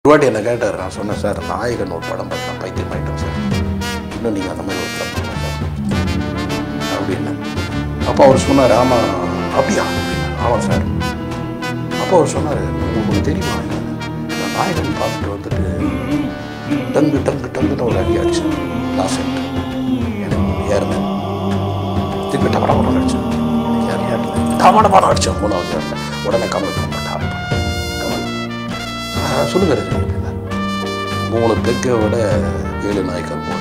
ஒரு வாட்டி என்ன கேட்டார் நான் சொன்னேன் சார் நாயகன் ஒரு படம் பார்த்தா பைத்தியம் ஆயிட்டேன் சார் இன்னும் நீங்கள் அந்த மாதிரி ஒரு படம் பண்ணல சார் அப்படின்னு அப்போ அவர் சொன்னார் ஆமாம் அப்படியா அப்படின்னா ஆமாம் சார் அப்போ அவர் சொன்னார் உங்களுக்கு தெரியுமா நான் நாயகன் பார்த்துட்டு வந்துட்டு டங்கு டங்கு டங்குன்னு ஒரு அடி அடிச்சேன் லாஸ்ட் எனக்கு ஏறினேன் திருப்பி டபட படம் அடிச்சேன் எனக்கு யார் ஏறினேன் டபட படம் அடித்தேன் மூணாவது ஏறினேன் உடனே கமல் பண்ண மாட்டார் கமல் "ஆ, சொல்லுங்க ரஜினி அப்படின்னா மூணு பெக்கை விட ஏழு நாய்க்கள் போல